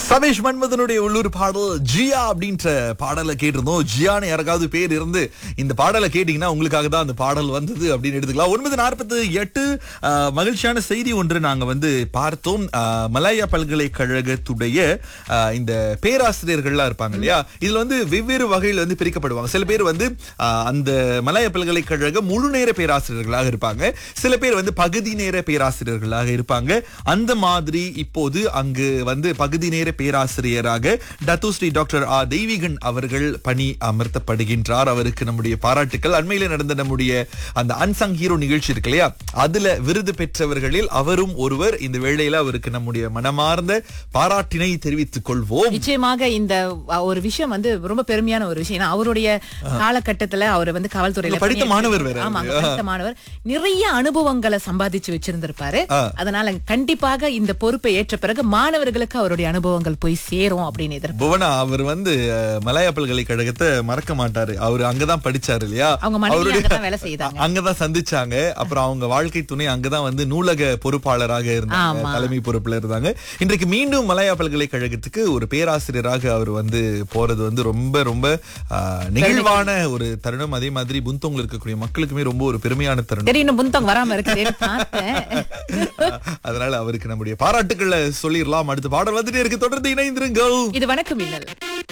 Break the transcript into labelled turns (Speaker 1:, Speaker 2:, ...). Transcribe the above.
Speaker 1: சமேஷ் மன்மதனுடைய உள்ளூர் பாடல் ஜியா அப்படின்ற பாடலை கேட்டிருந்தோம் ஜியான்னு யாருக்காவது பேர் இருந்து இந்த பாடலை கேட்டீங்கன்னா உங்களுக்காக தான் அந்த பாடல் வந்தது அப்படின்னு எடுத்துக்கலாம் ஒன்பது நாற்பத்தி எட்டு ஆஹ், மகிழ்ச்சியான செய்தி ஒன்று நாங்க வந்து பார்த்தோம் ஆஹ், மலாயா பல்கலைக்கழகத்துடைய ஆஹ், இந்த பேராசிரியர்கள்லாம் இருப்பாங்க இல்லையா இதுல வந்து வெவ்வேறு வகையில் வந்து பிரிக்கப்படுவாங்க சில பேர் வந்து ஆஹ், அந்த மலாயா பல்கலைக்கழக முழு நேர பேராசிரியர்களாக இருப்பாங்க சில பேர் வந்து பகுதி நேர பேராசிரியர்களாக இருப்பாங்க அந்த மாதிரி இப்போது அங்கு வந்து பகுதி நேர பேராசிரியராக டத்து ஸ்ரீ டாக்டர் ஆ தெய்வீகன் அவர்கள் பணி அமர்த்தப்படுகின்றார் அவருக்கு நம்முடைய பாராட்டுக்கள் அண்மையில நடந்த நம்முடைய அந்த அன்சங் ஹீரோ நிகழ்ச்சி இருக்கு இல்லையா அதுல விருது பெற்றவர்களில் அவரும் ஒருவர் இந்த வேளையில அவருக்கு நம்முடைய மனமார்ந்த பாராட்டினை தெரிவித்துக் கொள்வோம்
Speaker 2: நிச்சயமாக இந்த அ, ஒரு விஷயம் வந்து ரொம்ப பெருமையான ஒரு விஷயம் ஏன்னா அவருடைய காலகட்டத்துல அவர் வந்து காவல்துறையில
Speaker 1: நீங்க படித்த
Speaker 2: பணியாற்றி-
Speaker 1: மாணவர் வேற
Speaker 2: ஆமாங்க
Speaker 1: இல்லையா?
Speaker 2: படித்த மாணவர் நிறைய அனுபவங்களை சம்பாதிச்சு வச்சிருந்திருப்பாரு
Speaker 1: ஆ.
Speaker 2: அதனால கண்டிப்பாக இந்த பொறுப்பை ஏற்ற பிறகு மாணவர்களுக்கு அவருடைய அனுபவங்கள் போய் சேரும் அப்படின்னு எதிர்ப்பு
Speaker 1: புவனா அவர் வந்து அஹ், மலாயா பல்கலைக்கழகத்தை மறக்க மாட்டாரு அவர் அங்கதான் படிச்சாரு இல்லையா
Speaker 2: அவங்க மனைவி அங்கதான் வேலை செய்தாங்க
Speaker 1: அங்கதான் சந்திச்சாங்க அப்புறம் அவங்க வாழ்க்கை துணை அங்கதான் வந்து நூலக பொறுப்பாளராக இருந்தாங்க
Speaker 2: ஆமா.
Speaker 1: தலைமை பொறுப்புல இருந்தாங்க இன்றைக்கு மீண்டும் மலாயா பல்கலைக்கழகத்துக்கு ஒரு பேராசிரியராக அவர் வந்து போறது வந்து ரொம்ப ரொம்ப ஆஹ், நெகிழ்வான ஒரு தருணம் அதே மாதிரி புந்தோங்ல இருக்கக்கூடிய மக்களுக்குமே ரொம்ப ஒரு பெருமையான தருணம்
Speaker 2: சரி இன்னும் புந்தம் வராம இருக்கு பார்த்தேன்
Speaker 1: அதனால அவருக்கு நம்முடைய பாராட்டுக்களை சொல்லிடலாம் அடுத்த பாடல் வந்துட்டே இருக்கு தொடர்ந்து இணைந்திருங்கள்
Speaker 2: இது வணக்கம் இல்லல்